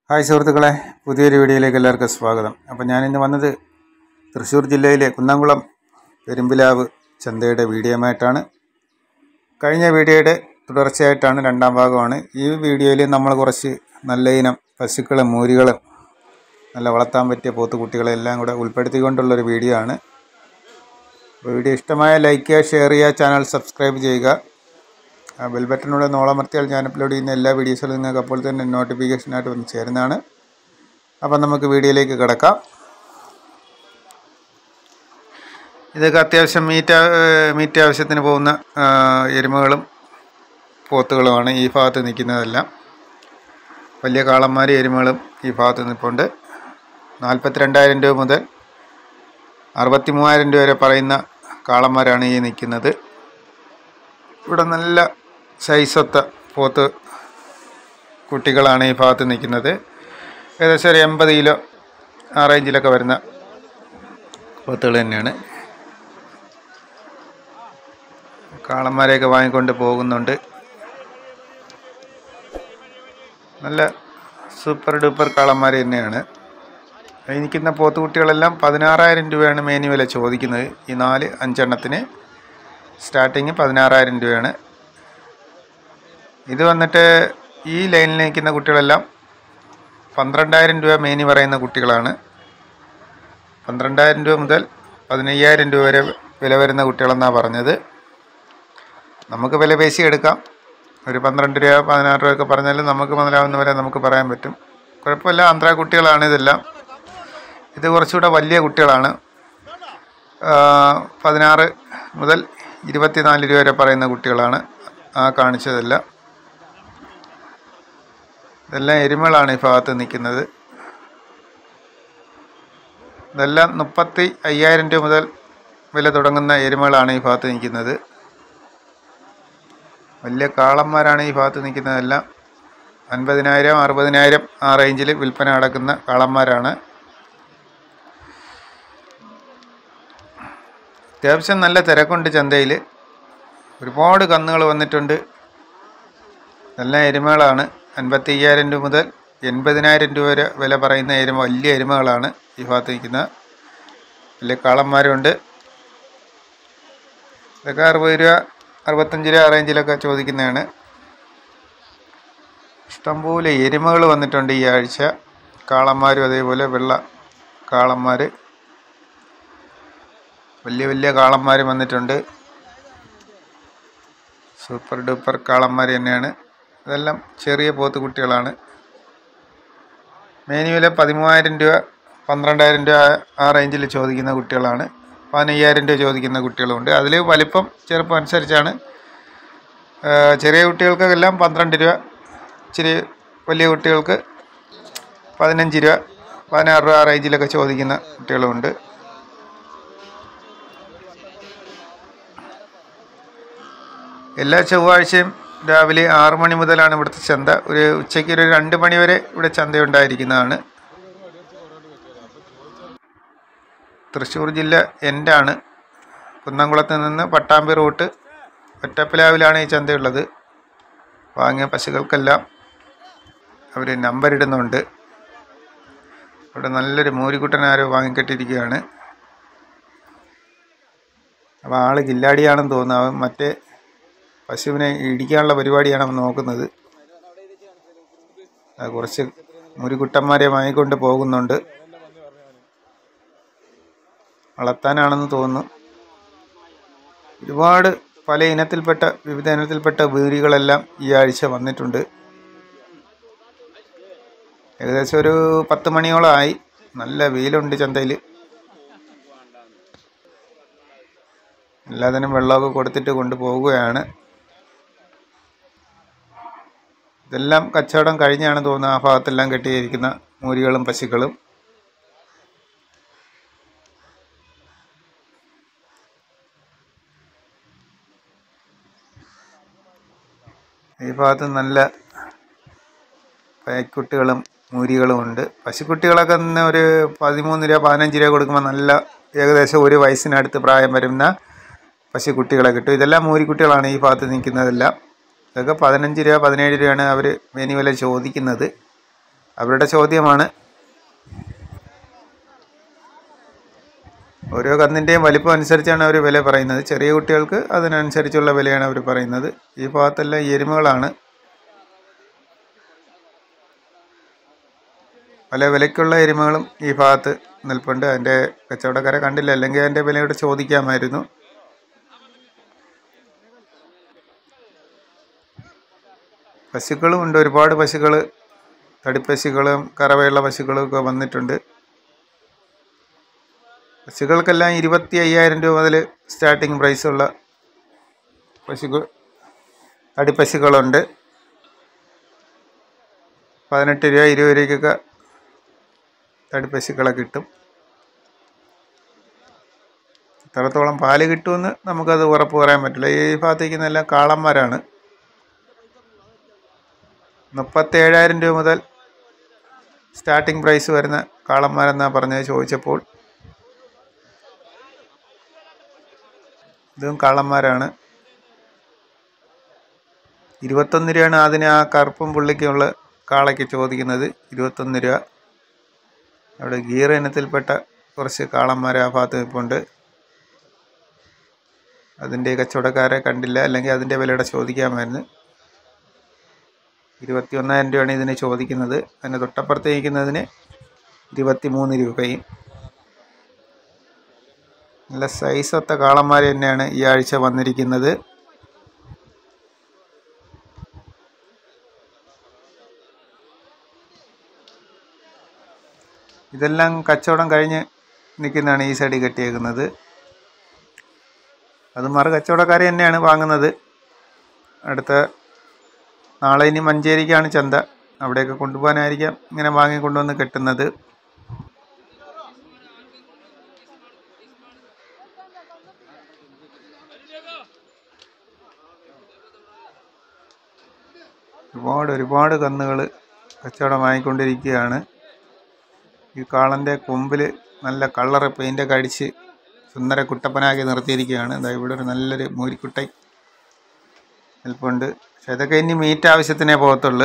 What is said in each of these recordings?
hi സുഹൃത്തുക്കളെ പുതിയൊരു വീഡിയോയിലേക്ക് എല്ലാവർക്കും സ്വാഗതം അപ്പോൾ ഞാനിന്ന് വന്നത് തൃശ്ശൂർ ജില്ലയിലെ കുന്നംകുളം പെരുമ്പിലാവ് ചന്തയുടെ വീഡിയോയുമായിട്ടാണ് കഴിഞ്ഞ വീഡിയോയുടെ തുടർച്ചയായിട്ടാണ് രണ്ടാം ഭാഗമാണ് ഈ വീഡിയോയിൽ നമ്മൾ കുറച്ച് നല്ല ഇനം പശുക്കളും മൂരികളും നല്ല വളർത്താൻ പറ്റിയ പോത്തുകുട്ടികളെ എല്ലാം കൂടെ ഉൾപ്പെടുത്തിക്കൊണ്ടുള്ളൊരു വീഡിയോ ആണ് അപ്പോൾ വീഡിയോ ഇഷ്ടമായ ലൈക്ക് ചെയ്യുക ഷെയർ ചെയ്യുക ചാനൽ സബ്സ്ക്രൈബ് ചെയ്യുക ആ ബെൽ ബട്ടണിലൂടെ നോളമർത്തിയാൽ ഞാൻ അപ്ലോഡ് ചെയ്യുന്ന എല്ലാ വീഡിയോസിലും നിങ്ങൾക്ക് അപ്പോൾ തന്നെ നോട്ടിഫിക്കേഷനായിട്ട് വന്ന് ചേരുന്നതാണ് അപ്പം നമുക്ക് വീഡിയോയിലേക്ക് കിടക്കാം ഇതൊക്കെ അത്യാവശ്യം മീറ്റ് മീറ്റ് ആവശ്യത്തിന് പോകുന്ന ആ, എരുമകളും പോത്തുകളുമാണ് ഈ ഭാഗത്ത് നിൽക്കുന്നതെല്ലാം വലിയ കാളന്മാരും എരുമകളും ഈ ഭാഗത്ത് നിൽപ്പുണ്ട് നാൽപ്പത്തിരണ്ടായിരം രൂപ മുതൽ അറുപത്തി മൂവായിരം രൂപ വരെ പറയുന്ന കാളന്മാരാണ് ഈ നിൽക്കുന്നത് ഇവിടെ നല്ല സൈസൊത്ത പോത്ത് കുട്ടികളാണ് ഈ ഭാഗത്ത് നിൽക്കുന്നത് ഏകദേശം ഒരു എൺപത് കിലോ ആ റേഞ്ചിലൊക്കെ വരുന്ന പോത്തുകൾ തന്നെയാണ് കാളന്മാരെയൊക്കെ വാങ്ങിക്കൊണ്ട് പോകുന്നുണ്ട് നല്ല സൂപ്പർ ഡൂപ്പർ കാളന്മാർ തന്നെയാണ് ഈ നിൽക്കുന്ന പോത്തുകുട്ടികളെല്ലാം പതിനാറായിരം രൂപയാണ് മേനി വില ചോദിക്കുന്നത് ഈ നാല് അഞ്ചെണ്ണത്തിന് സ്റ്റാർട്ടിങ് പതിനാറായിരം രൂപയാണ് ഇത് വന്നിട്ട് ഈ ലൈനിൽ നിൽക്കുന്ന കുട്ടികളെല്ലാം പന്ത്രണ്ടായിരം രൂപ മേനി പറയുന്ന കുട്ടികളാണ് പന്ത്രണ്ടായിരം രൂപ മുതൽ പതിനയ്യായിരം രൂപ വരെ വില വരുന്ന കുട്ടികളെന്നാണ് പറഞ്ഞത് നമുക്ക് വില പേശി എടുക്കാം ഒരു പന്ത്രണ്ട് രൂപ പതിനാറ് രൂപ ഒക്കെ പറഞ്ഞാലും നമുക്ക് മുതലാവുന്ന വരെ നമുക്ക് പറയാൻ പറ്റും കുഴപ്പമില്ല ആന്ധ്ര കുട്ടികളാണ് ഇതെല്ലാം ഇത് കുറച്ചുകൂടെ വലിയ കുട്ടികളാണ് ആ, പതിനാറ് മുതൽ ഇരുപത്തിനാല് രൂപ വരെ പറയുന്ന കുട്ടികളാണ് ആ കാണിച്ചതെല്ലാം ഇതെല്ലാം എരുമകളാണ് ഈ ഭാഗത്ത് നിൽക്കുന്നത് ഇതെല്ലാം മുപ്പത്തി അയ്യായിരം രൂപ മുതൽ വില തുടങ്ങുന്ന എരുമകളാണ് ഈ ഭാഗത്ത് നിൽക്കുന്നത് വലിയ കാളന്മാരാണ് ഈ ഭാഗത്ത് നിൽക്കുന്നതെല്ലാം അൻപതിനായിരം അറുപതിനായിരം ആ റേഞ്ചിൽ വിൽപ്പന നടക്കുന്ന കാളന്മാരാണ് അത്യാവശ്യം നല്ല തിരക്കുണ്ട് ചന്തയിൽ ഒരുപാട് കന്നുകൾ വന്നിട്ടുണ്ട് എല്ലാം എരുമകളാണ് അൻപത്തി അയ്യായിരം രൂപ മുതൽ എൺപതിനായിരം രൂപ വരെ വില പറയുന്ന എരുമ വലിയ എരുമകളാണ് ഈ ഭാഗത്ത് നിൽക്കുന്ന വലിയ കാളന്മാരുണ്ട് ഇതൊക്കെ അറുപത് രൂപ അറുപത്തഞ്ച് രൂപ ആ റേഞ്ചിലൊക്കെ ചോദിക്കുന്നതാണ് ഇഷ്ടംപോലെ എരുമകൾ വന്നിട്ടുണ്ട് ഈ ആഴ്ച കാളന്മാരും അതേപോലെ വെള്ള കാളന്മാർ വലിയ വലിയ കാളന്മാർ വന്നിട്ടുണ്ട് സൂപ്പർ ഡൂപ്പർ കാളന്മാർ തന്നെയാണ് ഇതെല്ലാം ചെറിയ പോത്ത് കുട്ടികളാണ് മേനി വില പതിമൂവായിരം രൂപ പന്ത്രണ്ടായിരം രൂപ ആ റേഞ്ചിൽ ചോദിക്കുന്ന കുട്ടികളാണ് പതിനയ്യായിരം രൂപ ചോദിക്കുന്ന കുട്ടികളുമുണ്ട് അതിൽ വലിപ്പം ചെറുപ്പം അനുസരിച്ചാണ് ആ, ചെറിയ കുട്ടികൾക്കെല്ലാം പന്ത്രണ്ട് രൂപ ഇച്ചിരി വലിയ കുട്ടികൾക്ക് പതിനഞ്ച് രൂപ പതിനാറ് രൂപ ആ റേഞ്ചിലൊക്കെ ചോദിക്കുന്ന കുട്ടികളുമുണ്ട് എല്ലാ ചൊവ്വാഴ്ചയും രാവിലെ ആറു മണി മുതലാണ് ഇവിടുത്തെ ചന്ത ഒരു ഉച്ചയ്ക്ക് ഒരു രണ്ട് മണി വരെ ഇവിടെ ചന്ത ഉണ്ടായിരിക്കുന്നതാണ് തൃശ്ശൂർ ജില്ല എൻ്റാണ് കുന്നംകുളത്ത് നിന്ന് പട്ടാമ്പി റൂട്ട് ഒറ്റപ്പിലാവിലാണ് ഈ ചന്തയുള്ളത് വാങ്ങിയ പശുക്കൾക്കെല്ലാം അവർ നമ്പർ ഇടുന്നുണ്ട് ഇവിടെ നല്ലൊരു മൂരിക്കുട്ടൻ ആരോ വാങ്ങിക്കെട്ടിരിക്കുകയാണ് അപ്പോൾ ആള് കില്ലാടിയാണെന്ന് തോന്നുന്നു അവൻ മറ്റേ പശുവിനെ ഇടിക്കാനുള്ള പരിപാടിയാണ് അവൻ നോക്കുന്നത് ആ, കുറച്ച് മുരിക്കുട്ടന്മാരെ വാങ്ങിക്കൊണ്ട് പോകുന്നുണ്ട് വളർത്താനാണെന്ന് തോന്നുന്നു ഒരുപാട് പല ഇനത്തിൽപ്പെട്ട വിവിധ ഇനത്തിൽപ്പെട്ട വീടുകളെല്ലാം ഈ ആഴ്ച വന്നിട്ടുണ്ട് ഏകദേശം ഒരു പത്ത് മണിയോളമായി നല്ല വെയിലുണ്ട് ചന്തയിൽ എല്ലാത്തിനും വെള്ളമൊക്കെ കൊടുത്തിട്ട് കൊണ്ടുപോവുകയാണ് ഇതെല്ലാം കച്ചവടം കഴിഞ്ഞാണ് തോന്നുന്നത് ആ ഭാഗത്തെല്ലാം കെട്ടിയിരിക്കുന്ന മൂരികളും പശുക്കളും ഈ ഭാഗത്ത് നല്ല പേക്കുട്ടികളും മൂരികളും ഉണ്ട് പശുക്കുട്ടികളൊക്കെ ഇന്ന് ഒരു പതിമൂന്ന് രൂപ പതിനഞ്ച് രൂപ കൊടുക്കുമ്പോൾ നല്ല ഏകദേശം ഒരു വയസ്സിനടുത്ത് പ്രായം വരുന്ന പശുക്കുട്ടികളെ കിട്ടും ഇതെല്ലാം മൂരിക്കുട്ടികളാണ് ഈ ഭാഗത്ത് നിൽക്കുന്നതെല്ലാം ഇതൊക്കെ പതിനഞ്ച് രൂപ പതിനേഴ് രൂപയാണ് അവർ മെനി വില ചോദിക്കുന്നത് അവരുടെ ചോദ്യമാണ് ഓരോ കന്നിൻ്റെയും വലിപ്പം അനുസരിച്ചാണ് അവർ വില പറയുന്നത് ചെറിയ കുട്ടികൾക്ക് അതിനനുസരിച്ചുള്ള വിലയാണ് അവർ പറയുന്നത് ഈ ഭാഗത്തെല്ലാം എരുമകളാണ് പല വിലയ്ക്കുള്ള എരുമകളും ഈ ഭാഗത്ത് നിൽപ്പുണ്ട് അതിൻ്റെ കച്ചവടക്കാരെ കണ്ടില്ല അല്ലെങ്കിൽ അതിൻ്റെ വിലയോട് ചോദിക്കാമായിരുന്നു പശുക്കളും ഉണ്ട് ഒരുപാട് പശുക്കൾ തടിപ്പശുക്കളും കറവയുള്ള പശുക്കളും ഒക്കെ വന്നിട്ടുണ്ട് പശുക്കൾക്കെല്ലാം ഇരുപത്തി അയ്യായിരം രൂപ മുതൽ സ്റ്റാർട്ടിങ് പ്രൈസുള്ള പശുക്കൾ തടിപ്പശുക്കളുണ്ട് പതിനെട്ട് രൂപ ഇരുപത് രൂപയ്ക്കൊക്കെ തടിപ്പശുക്കളെ കിട്ടും എത്രത്തോളം പാല് കിട്ടുമെന്ന് നമുക്കത് ഉറപ്പ് പറയാൻ പറ്റില്ല ഈ ഭാഗത്തേക്ക് എല്ലാം കാളന്മാരാണ് മുപ്പത്തേഴായിരം രൂപ മുതൽ സ്റ്റാർട്ടിംഗ് പ്രൈസ് വരുന്ന കാളന്മാരെന്നാണ് പറഞ്ഞത് ചോദിച്ചപ്പോൾ ഇതും കാളന്മാരാണ് ഇരുപത്തൊന്ന് രൂപയാണ് അതിന് ആ കറുപ്പും പുള്ളിക്കുമുള്ള കാളയ്ക്ക് ചോദിക്കുന്നത് ഇരുപത്തൊന്ന് രൂപ അവിടെ ഗീർ ഇനത്തിൽപ്പെട്ട കുറച്ച് കാളന്മാർ ആ ഭാഗത്ത് നിൽപ്പുണ്ട് അതിൻ്റെ കച്ചവടക്കാരെ കണ്ടില്ല അല്ലെങ്കിൽ അതിൻ്റെ വിലയുടെ ചോദിക്കാമായിരുന്നു ഇരുപത്തി ഒന്നായിരം രൂപയാണ് ഇതിന് ചോദിക്കുന്നത് അതിന് തൊട്ടപ്പുറത്ത് നിൽക്കുന്നതിന് ഇരുപത്തി മൂന്ന് രൂപയും നല്ല സൈസൊത്ത കാളന്മാർ തന്നെയാണ് ഈ ആഴ്ച വന്നിരിക്കുന്നത് ഇതെല്ലാം കച്ചവടം കഴിഞ്ഞ് നിൽക്കുന്നതാണ് ഈ സൈഡിൽ കെട്ടിയേക്കുന്നത് അത് മറു കച്ചവടക്കാർ തന്നെയാണ് വാങ്ങുന്നത് അടുത്ത നാളെ ഇനി മഞ്ചേരിക്കാണ് ചന്ത അവിടെയൊക്കെ കൊണ്ടുപോകാനായിരിക്കാം ഇങ്ങനെ വാങ്ങി കൊണ്ടുവന്ന് കെട്ടുന്നത് ഒരുപാട് ഒരുപാട് കന്നുകൾ കച്ചവടം വാങ്ങിക്കൊണ്ടിരിക്കുകയാണ് ഈ കാളൻ്റെ കൊമ്പിൽ നല്ല കളറ് പെയിൻ്റൊക്കെ അടിച്ച് സുന്ദര കുട്ടപ്പനാക്കി നിർത്തിയിരിക്കുകയാണ് ഇതാ ഇവിടെ ഒരു നല്ലൊരു മൂരിക്കുട്ടൈ നിൽപ്പുണ്ട് പക്ഷെ ഇതൊക്കെ ഇനി മീറ്റ് ആവശ്യത്തിനേ പോകത്തുള്ളൂ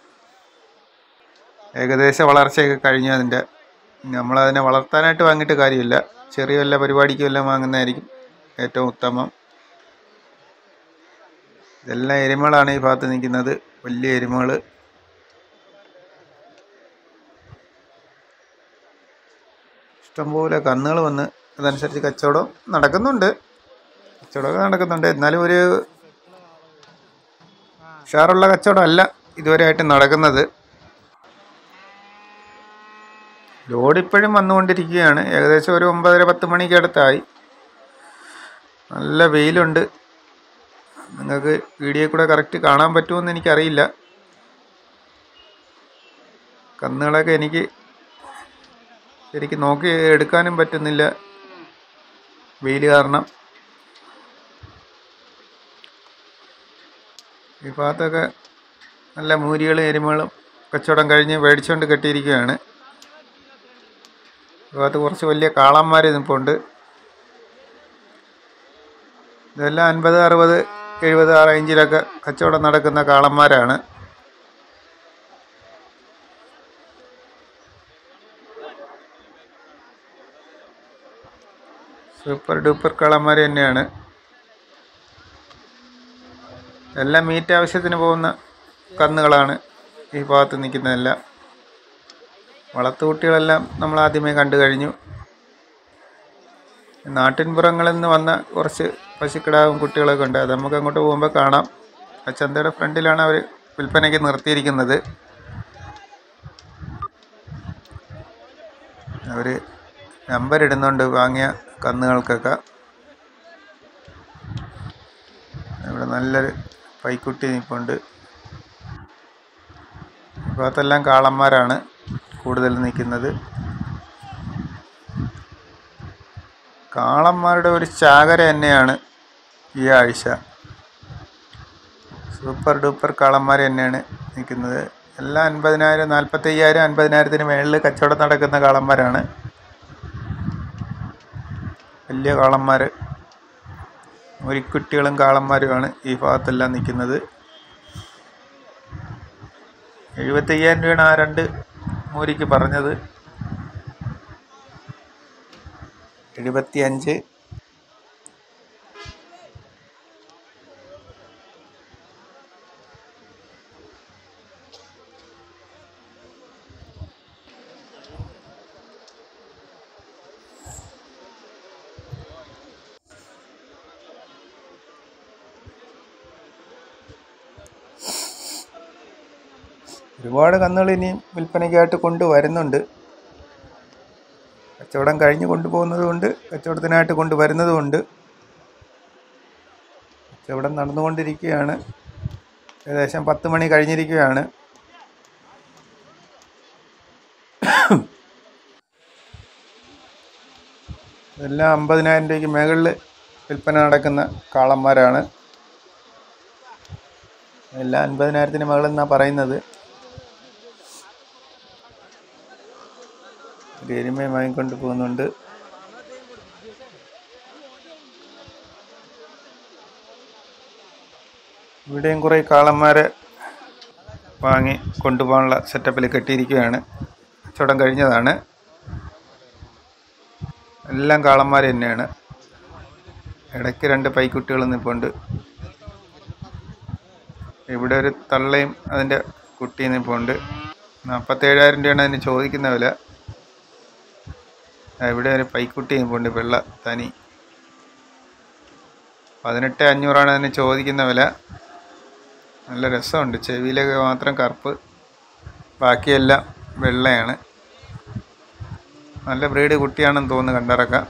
ഏകദേശ വളർച്ചയൊക്കെ കഴിഞ്ഞു അതിൻ്റെ നമ്മളതിനെ വളർത്താനായിട്ട് വാങ്ങിയിട്ട് കാര്യമില്ല ചെറിയ വല്ല പരിപാടിക്കും എല്ലാം വാങ്ങുന്നതായിരിക്കും ഏറ്റവും ഉത്തമം ഇതെല്ലാം എരുമകളാണ് ഈ ഭാഗത്ത് നിൽക്കുന്നത് വലിയ എരുമകൾ ഇഷ്ടംപോലെ കന്നുകൾ വന്ന് അതനുസരിച്ച് കച്ചവടം നടക്കുന്നുണ്ട് കച്ചവടമൊക്കെ നടക്കുന്നുണ്ട് എന്നാലും ഒരു ഉഷാറുള്ള കച്ചവടമല്ല ഇതുവരെയായിട്ട് നടക്കുന്നത് ലോഡ് ഇപ്പോഴും വന്നുകൊണ്ടിരിക്കുകയാണ് ഏകദേശം ഒരു ഒമ്പതര പത്ത് മണിക്ക് അടുത്തായി നല്ല വെയിലുണ്ട് നിങ്ങൾക്ക് വീഡിയോ കൂടെ കറക്റ്റ് കാണാൻ പറ്റുമെന്ന് എനിക്കറിയില്ല കന്നുകളൊക്കെ എനിക്ക് ശരിക്കും നോക്കി എടുക്കാനും പറ്റുന്നില്ല വെയിൽ കാരണം ഈ ഭാഗത്തൊക്കെ നല്ല മൂരികളും എരുമകളും കച്ചവടം കഴിഞ്ഞ് മേടിച്ചുകൊണ്ട് കെട്ടിയിരിക്കുകയാണ് ഈ ഭാഗത്ത് കുറച്ച് വലിയ കാളന്മാർ നിൽപ്പുണ്ട് ഇതെല്ലാം അൻപത് അറുപത് എഴുപത് ആ റേഞ്ചിലൊക്കെ കച്ചവടം നടക്കുന്ന കാളന്മാരാണ് സൂപ്പർ ഡൂപ്പർ കാളന്മാർ തന്നെയാണ് എല്ലാം മീറ്റ് ആവശ്യത്തിന് പോകുന്ന കന്നുകളാണ് ഈ ഭാഗത്ത് നിൽക്കുന്നതെല്ലാം വളർത്തുകുട്ടികളെല്ലാം നമ്മൾ ആദ്യമേ കണ്ടു കഴിഞ്ഞു നാട്ടിൻപുറങ്ങളിൽ നിന്ന് വന്ന കുറച്ച് പശുക്കിടാവും കുട്ടികളൊക്കെ ഉണ്ട് അത് നമുക്ക് അങ്ങോട്ട് പോകുമ്പോൾ കാണാം ആ ചന്തയുടെ ഫ്രണ്ടിലാണ് അവർ വിൽപ്പനയ്ക്ക് നിർത്തിയിരിക്കുന്നത് അവർ നമ്പർ ഇടുന്നുണ്ട് വാങ്ങിയ കന്നുകൾക്കൊക്കെ ഇവിടെ നല്ലൊരു പൈക്കുട്ടി നിൽപ്പുണ്ട് ഭാഗത്തെല്ലാം കാളന്മാരാണ് കൂടുതൽ നിൽക്കുന്നത് കാളന്മാരുടെ ഒരു ചാകര തന്നെയാണ് ഈ ആഴ്ച സൂപ്പർ ഡൂപ്പർ കാളന്മാർ തന്നെയാണ് നിൽക്കുന്നത് എല്ലാം അൻപതിനായിരം നാൽപ്പത്തയ്യായിരം അൻപതിനായിരത്തിന് മേളിൽ കച്ചവടം നടക്കുന്ന കാളന്മാരാണ് വലിയ കാളന്മാർ മുരിക്കുട്ടികളും കാളന്മാരുമാണ് ഈ ഭാഗത്തെല്ലാം നിൽക്കുന്നത് എഴുപത്തയ്യായിരം രൂപയാണ് ആ രണ്ട് മൂരിക്ക് പറഞ്ഞത് എഴുപത്തിയഞ്ച് ഒരുപാട് കന്നുകൾ ഇനിയും വിൽപ്പനയ്ക്കായിട്ട് കൊണ്ടുവരുന്നുണ്ട് കച്ചവടം കഴിഞ്ഞ് കൊണ്ടുപോകുന്നതുകൊണ്ട് കച്ചവടത്തിനായിട്ട് കൊണ്ടുവരുന്നതുകൊണ്ട് കച്ചവടം നടന്നുകൊണ്ടിരിക്കുകയാണ് ഏകദേശം പത്ത് മണി കഴിഞ്ഞിരിക്കുകയാണ് ഇതെല്ലാം അമ്പതിനായിരം രൂപയ്ക്ക് മുകളിൽ വിൽപ്പന നടക്കുന്ന കാളന്മാരാണ് എല്ലാം അൻപതിനായിരത്തിന് മുകളിൽ പറയുന്നത് ഒരു എരുമയും വാങ്ങിക്കൊണ്ട് പോകുന്നുണ്ട് ഇവിടെയും കുറേ കാളന്മാരെ വാങ്ങി കൊണ്ടുപോകാനുള്ള സെറ്റപ്പിൽ കെട്ടിയിരിക്കുകയാണ് കച്ചവടം കഴിഞ്ഞതാണ് എല്ലാം കാളന്മാർ തന്നെയാണ് ഇടയ്ക്ക് രണ്ട് പൈക്കുട്ടികൾ നിൽപ്പുണ്ട് ഇവിടെ ഒരു തള്ളയും അതിൻ്റെ കുട്ടിയും നിൽപ്പുണ്ട് നാൽപ്പത്തേഴായിരം രൂപയാണ് അതിന് ചോദിക്കുന്ന വില ആ, ഇവിടെ ഒരു പൈക്കുട്ടി നിൽപ്പുണ്ട് വെള്ള തനി പതിനെട്ട് അഞ്ഞൂറാണ് അതിന് ചോദിക്കുന്ന വില നല്ല രസമുണ്ട് ചെവിയിലൊക്കെ മാത്രം കറുപ്പ് ബാക്കിയെല്ലാം വെള്ളയാണ് നല്ല ബ്രീഡ് കുട്ടിയാണെന്ന് തോന്നുന്നു കണ്ടിറക്കാം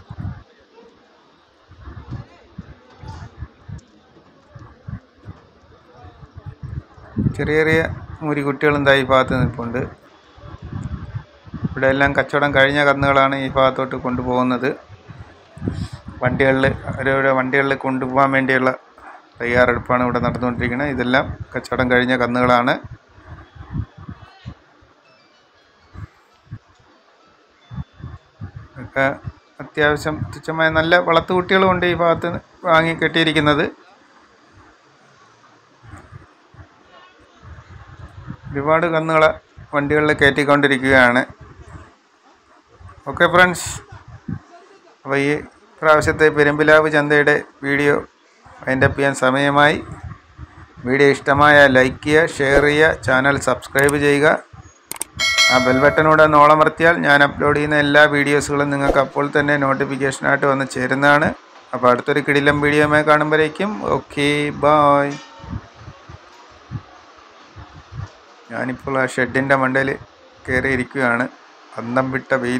ചെറിയ ചെറിയ മുരിക്കുട്ടികളും ദാ ഈ ഭാഗത്ത് നിൽപ്പുണ്ട് ഇവിടെ എല്ലാം കച്ചവടം കഴിഞ്ഞ കന്നുകളാണ് ഈ ഭാഗത്തോട്ട് കൊണ്ടുപോകുന്നത് വണ്ടികളിൽ ഓരോരോ വണ്ടികളിൽ കൊണ്ടുപോകാൻ വേണ്ടിയുള്ള തയ്യാറെടുപ്പാണ് ഇവിടെ നടന്നുകൊണ്ടിരിക്കുന്നത് ഇതെല്ലാം കച്ചവടം കഴിഞ്ഞ കന്നുകളാണ് ഒക്കെ അത്യാവശ്യം തുച്ഛമായ നല്ല വളർത്തുകുട്ടികളുമുണ്ട് ഈ ഭാഗത്ത് വാങ്ങി കെട്ടിയിരിക്കുന്നത് ഒരുപാട് കന്നുകളെ വണ്ടികളിൽ കയറ്റിക്കൊണ്ടിരിക്കുകയാണ് ഓക്കെ ഫ്രണ്ട്സ് അപ്പോൾ ഈ പ്രാവശ്യത്തെ പെരുമ്പിലാവ് ചന്തയുടെ വീഡിയോ വൈൻഡപ്പ് ചെയ്യാൻ സമയമായി വീഡിയോ ഇഷ്ടമായ ലൈക്ക് ചെയ്യുക ഷെയർ ചെയ്യുക ചാനൽ സബ്സ്ക്രൈബ് ചെയ്യുക ആ ബെൽ ബട്ടനൂടെ ഒന്ന് ഓളമർത്തിയാൽ ഞാൻ അപ്ലോഡ് ചെയ്യുന്ന എല്ലാ വീഡിയോസുകളും നിങ്ങൾക്ക് അപ്പോൾ തന്നെ നോട്ടിഫിക്കേഷനായിട്ട് വന്ന് ചേരുന്നതാണ് അപ്പോൾ അടുത്തൊരു കിടിലം വീഡിയോമായി കാണുമ്പോഴേക്കും ഓക്കെ ബായ് ഞാനിപ്പോൾ ആ ഷെഡിൻ്റെ മണ്ടയിൽ കയറിയിരിക്കുകയാണ് അന്തം വിട്ട വെയിൽ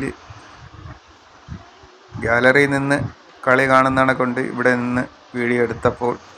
ഗാലറിയിൽ നിന്ന് കളി കാണുന്നതാണ് കൊണ്ട് ഇവിടെ നിന്ന് വീഡിയോ എടുത്തപ്പോൾ